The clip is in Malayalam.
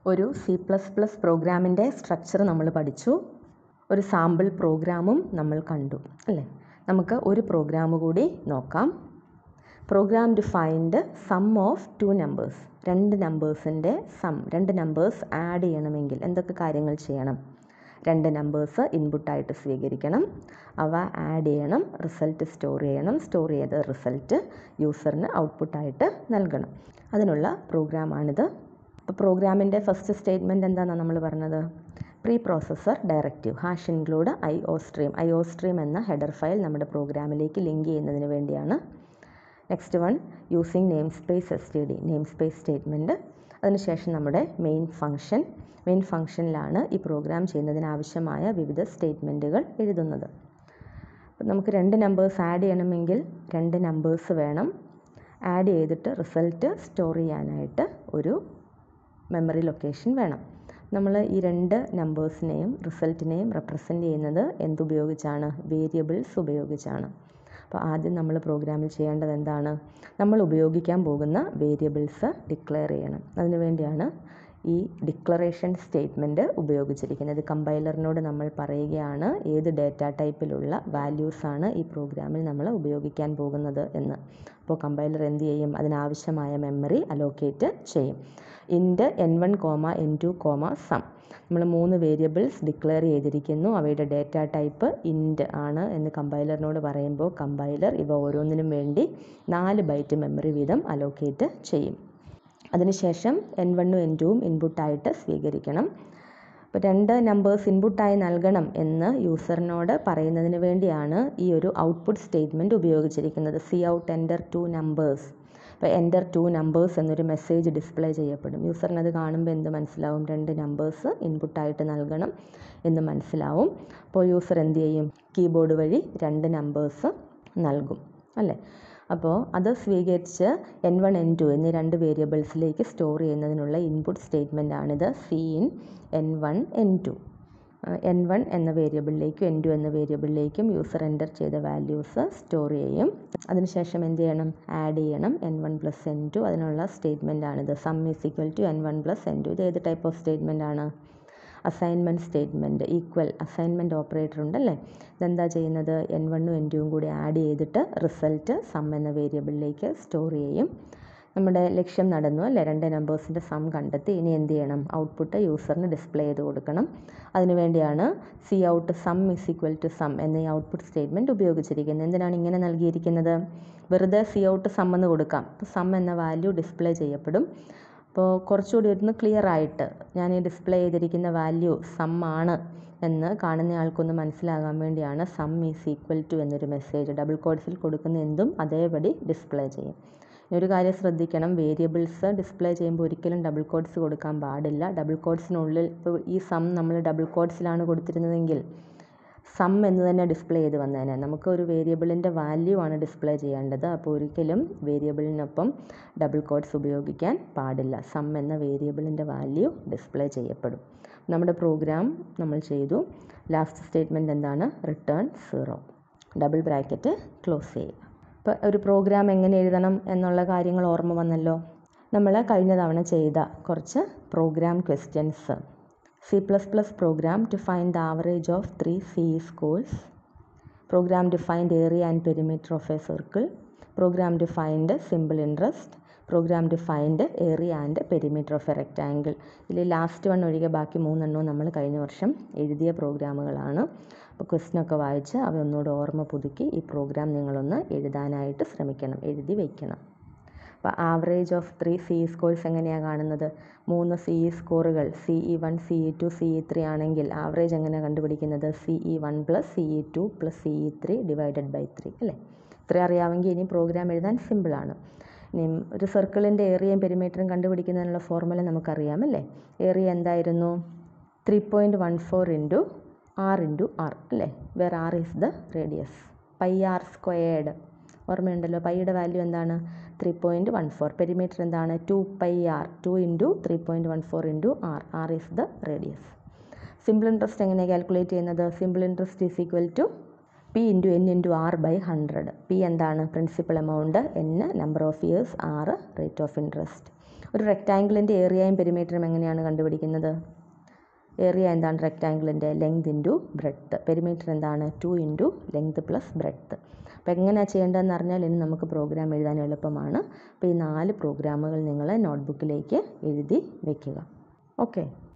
ഒരു സി പ്ലസ് പ്ലസ് പ്രോഗ്രാമിൻ്റെ സ്ട്രക്ചർ നമ്മൾ പഠിച്ചു ഒരു സാമ്പിൾ പ്രോഗ്രാമും നമ്മൾ കണ്ടു അല്ലേ നമുക്ക് ഒരു പ്രോഗ്രാം കൂടി നോക്കാം program to find sum of two numbers രണ്ട് നമ്പേഴ്സിൻ്റെ സം രണ്ട് നമ്പേഴ്സ് ആഡ് ചെയ്യണമെങ്കിൽ എന്തൊക്കെ കാര്യങ്ങൾ ചെയ്യണം രണ്ട് നമ്പേഴ്സ് ഇൻപുട്ടായിട്ട് സ്വീകരിക്കണം അവ ആഡ് ചെയ്യണം റിസൾട്ട് സ്റ്റോർ ചെയ്യണം സ്റ്റോർ ചെയ്ത റിസൾട്ട് യൂസറിന് ഔട്ട്പുട്ടായിട്ട് നൽകണം അതിനുള്ള പ്രോഗ്രാമാണിത് അപ്പോൾ പ്രോഗ്രാമിൻ്റെ ഫസ്റ്റ് സ്റ്റേറ്റ്മെൻറ്റ് എന്താണെന്ന് നമ്മൾ പറഞ്ഞത് preprocessor directive hash include I O stream I O stream എന്ന ഹെഡർ ഫയൽ നമ്മുടെ പ്രോഗ്രാമിലേക്ക് ലിങ്ക് ചെയ്യുന്നതിന് വേണ്ടിയാണ് next one using namespace S T D namespace statement അതിനുശേഷം നമ്മുടെ മെയിൻ ഫംഗ്ഷൻ മെയിൻ ഫംഗ്ഷനിലാണ് ഈ പ്രോഗ്രാം ചെയ്യുന്നതിന് ആവശ്യമായ വിവിധ സ്റ്റേറ്റ്മെൻറ്റുകൾ എഴുതുന്നത് അപ്പം നമുക്ക് രണ്ട് നമ്പേഴ്സ് ആഡ് ചെയ്യണമെങ്കിൽ രണ്ട് നമ്പേഴ്സ് വേണം ആഡ് ചെയ്തിട്ട് റിസൾട്ട് സ്റ്റോർ ചെയ്യാനായിട്ട് ഒരു മെമ്മറി ലൊക്കേഷൻ വേണം നമ്മൾ ഈ രണ്ട് നമ്പേഴ്സിനെയും റിസൾട്ടിനെയും റെപ്രസെൻ്റ് ചെയ്യുന്നത് എന്തുപയോഗിച്ചാണ് വേരിയബിൾസ് ഉപയോഗിച്ചാണ് അപ്പോൾ ആദ്യം നമ്മൾ പ്രോഗ്രാമിൽ ചെയ്യേണ്ടത് എന്താണ് നമ്മൾ ഉപയോഗിക്കാൻ പോകുന്ന വേരിയബിൾസ് ഡിക്ലെയർ ചെയ്യണം അതിനു വേണ്ടിയാണ് ഈ ഡിക്ലറേഷൻ സ്റ്റേറ്റ്മെൻറ്റ് ഉപയോഗിച്ചിരിക്കുന്നത് കമ്പൈലറിനോട് നമ്മൾ പറയുകയാണ് ഏത് ഡേറ്റ ടൈപ്പിലുള്ള വാല്യൂസാണ് ഈ പ്രോഗ്രാമിൽ നമ്മൾ ഉപയോഗിക്കാൻ പോകുന്നത് എന്ന് അപ്പോൾ കമ്പൈലർ എന്ത് ചെയ്യും അതിനാവശ്യമായ മെമ്മറി അലോക്കേറ്റ് ചെയ്യും int N one comma N two comma sum നമ്മൾ മൂന്ന് വേരിയബിൾസ് ഡിക്ലെയർ ചെയ്തിരിക്കുന്നു അവയുടെ ഡേറ്റ ടൈപ്പ് ഇൻറ്റ് ആണ് എന്ന് കമ്പൈലറിനോട് പറയുമ്പോൾ കമ്പൈലർ ഇവ ഓരോന്നിനും വേണ്ടി നാല് ബൈറ്റ് മെമ്മറി വീതം അലോക്കേറ്റ് ചെയ്യും അതിനുശേഷം എൻ വണ്ണും എൻ ടുവും ഇൻപുട്ടായിട്ട് സ്വീകരിക്കണം അപ്പോൾ രണ്ട് നമ്പേഴ്സ് ഇൻപുട്ടായി നൽകണം എന്ന് യൂസറിനോട് പറയുന്നതിന് വേണ്ടിയാണ് ഈ ഒരു ഔട്ട്പുട്ട് സ്റ്റേറ്റ്മെൻറ്റ് ഉപയോഗിച്ചിരിക്കുന്നത് C out enter two numbers അപ്പോൾ എൻ്റർ ടു നമ്പേഴ്സ് എന്നൊരു മെസ്സേജ് ഡിസ്പ്ലേ ചെയ്യപ്പെടും യൂസറിന് അത് കാണുമ്പോൾ എന്ത് മനസ്സിലാവും രണ്ട് നമ്പേഴ്സ് ഇൻപുട്ടായിട്ട് നൽകണം എന്ന് മനസ്സിലാവും അപ്പോൾ യൂസർ എന്ത് ചെയ്യും കീബോർഡ് വഴി രണ്ട് നമ്പേഴ്സ് നൽകും അല്ലേ അപ്പോൾ അത് സ്വീകരിച്ച് എൻ വൺ എൻ ടു എന്നീ രണ്ട് വേരിയബിൾസിലേക്ക് സ്റ്റോർ ചെയ്യുന്നതിനുള്ള ഇൻപുട്ട് സ്റ്റേറ്റ്മെൻ്റ് ആണിത് C in N one N two N one എന്ന വേരിയബിളിലേക്കും എൻ ടു എന്ന വേരിയബിളിലേക്കും യൂസർ എൻ്റർ ചെയ്ത വാല്യൂസ് സ്റ്റോർ ചെയ്യും അതിനുശേഷം എന്ത് ചെയ്യണം ആഡ് ചെയ്യണം N one plus N two അതിനുള്ള സ്റ്റേറ്റ്മെൻ്റ് ആണിത് sum is equal to N one plus N two ഇത് ഏത് ടൈപ്പ് ഓഫ് സ്റ്റേറ്റ്മെൻ്റ് ആണ് assignment statement equal assignment operator ഉണ്ടല്ലേ ഇതെന്താ ചെയ്യുന്നത് എൻ വണ്ണും എൻ ടുവും കൂടി ആഡ് ചെയ്തിട്ട് റിസൾട്ട് സം എന്ന വേരിയബിളിലേക്ക് സ്റ്റോർ ചെയ്യും നമ്മുടെ ലക്ഷ്യം നടന്നു അല്ലേ രണ്ട് നമ്പേഴ്സിൻ്റെ സം കണ്ടെത്തി ഇനി എന്ത് ചെയ്യണം ഔട്ട്പുട്ട് യൂസറിന് ഡിസ്പ്ലേ ചെയ്ത് കൊടുക്കണം അതിനുവേണ്ടിയാണ് C out sum is equal to sum എന്ന ഈ ഔട്ട്പുട്ട് സ്റ്റേറ്റ്മെൻറ്റ് ഉപയോഗിച്ചിരിക്കുന്നത് എന്തിനാണ് ഇങ്ങനെ നൽകിയിരിക്കുന്നത് വെറുതെ സി ഔട്ട് സം എന്ന് കൊടുക്കാം അപ്പോൾ സം എന്ന വാല്യൂ ഡിസ്പ്ലേ ചെയ്യപ്പെടും അപ്പോൾ കുറച്ചുകൂടി ഒന്ന് ക്ലിയർ ആയിട്ട് ഞാൻ ഈ ഡിസ്പ്ലേ ചെയ്തിരിക്കുന്ന വാല്യൂ സം ആണ് എന്ന് കാണുന്നയാൾക്കൊന്ന് മനസ്സിലാകാൻ വേണ്ടിയാണ് സം ഈസ് ഈക്വൽ ടു എന്നൊരു മെസ്സേജ് ഡബിൾ കോഡ്സിൽ കൊടുക്കുന്ന എന്തും അതേപടി ഡിസ്പ്ലേ ചെയ്യും ഇനി ഒരു കാര്യം ശ്രദ്ധിക്കണം വേരിയബിൾസ് ഡിസ്പ്ലേ ചെയ്യുമ്പോൾ ഒരിക്കലും ഡബിൾ കോഡ്സ് കൊടുക്കാൻ പാടില്ല ഡബിൾ കോഡ്സിനുള്ളിൽ ഇപ്പോൾ ഈ സം നമ്മൾ ഡബിൾ കോഡ്സിലാണ് കൊടുത്തിരുന്നതെങ്കിൽ സം എന്ന് തന്നെ ഡിസ്പ്ലേ ചെയ്ത് വന്നേനെ നമുക്ക് ഒരു വേരിയബിളിൻ്റെ വാല്യൂ ആണ് ഡിസ്പ്ലേ ചെയ്യേണ്ടത് അപ്പോൾ ഒരിക്കലും വേരിയബിളിനൊപ്പം ഡബിൾ കോഡ്സ് ഉപയോഗിക്കാൻ പാടില്ല സം എന്ന വേരിയബിളിൻ്റെ വാല്യൂ ഡിസ്പ്ലേ ചെയ്യപ്പെടും നമ്മുടെ പ്രോഗ്രാം നമ്മൾ ചെയ്തു ലാസ്റ്റ് സ്റ്റേറ്റ്മെൻറ്റ് എന്താണ് return zero double bracket close ചെയ്യുക ഇപ്പോൾ ഒരു പ്രോഗ്രാം എങ്ങനെ എഴുതണം എന്നുള്ള കാര്യങ്ങൾ ഓർമ്മ വന്നല്ലോ നമ്മൾ കഴിഞ്ഞ തവണ ചെയ്ത കുറച്ച് program questions C plus plus program to find the average of three C scores program to find area and perimeter of a circle program to find simple interest program to find area and perimeter of a rectangle ഇതിൽ ലാസ്റ്റ് വൺ ഒഴികെ ബാക്കി മൂന്നെണ്ണവും നമ്മൾ കഴിഞ്ഞ വർഷം എഴുതിയ പ്രോഗ്രാമുകളാണ് അപ്പോൾ ക്വസ്റ്റ്യനൊക്കെ വായിച്ച് അവ ഒന്നുകൂടെ ഓർമ്മ പുതുക്കി ഈ പ്രോഗ്രാം നിങ്ങളൊന്ന് എഴുതാനായിട്ട് ശ്രമിക്കണം എഴുതി വയ്ക്കണം അപ്പോൾ average of three C scores എങ്ങനെയാണ് കാണുന്നത് മൂന്ന് സി ഇ സ്കോറുകൾ C E one C E two C E three ആണെങ്കിൽ ആവറേജ് എങ്ങനെയാണ് കണ്ടുപിടിക്കുന്നത് C E one plus C E two plus C E three divided by three അല്ലേ ഇത്ര അറിയാമെങ്കിൽ ഇനി പ്രോഗ്രാം എഴുതാൻ സിമ്പിളാണ് ഇനി ഒരു സർക്കിളിൻ്റെ ഏറിയയും പെരിമീറ്ററും കണ്ടുപിടിക്കുന്നതിനുള്ള ഫോർമുല നമുക്കറിയാം അല്ലേ ഏറിയ എന്തായിരുന്നു three point one four into R into R അല്ലേ where R is the radius pi R squared ഓർമ്മയുണ്ടല്ലോ പൈയുടെ വാല്യൂ എന്താണ് three point one four perimeter എന്താണ് two pi R two into three point one four into R R is the radius simple interest എങ്ങനെയാണ് കാൽക്കുലേറ്റ് ചെയ്യുന്നത് simple interest is equal to P into N into R by hundred P എന്താണ് principal amount N number of years R rate of interest ഒരു റെക്റ്റാങ്കിളിൻ്റെ ഏരിയയും പെരിമീറ്ററും എങ്ങനെയാണ് കണ്ടുപിടിക്കുന്നത് ഏരിയ എന്താണ് റെക്റ്റാങ്കിളിൻ്റെ ലെങ്ത് ഇൻറ്റു ബ്രെഡ്ത്ത് പെരിമീറ്റർ എന്താണ് two into length plus breadth അപ്പോൾ എങ്ങനെയാണ് ചെയ്യേണ്ടതെന്ന് അറിഞ്ഞാൽ ഇനി നമുക്ക് പ്രോഗ്രാം എഴുതാൻ എളുപ്പമാണ് അപ്പോൾ ഈ നാല് പ്രോഗ്രാമുകൾ നിങ്ങൾ നോട്ട്ബുക്കിലേക്ക് എഴുതി വെക്കുക ഓക്കെ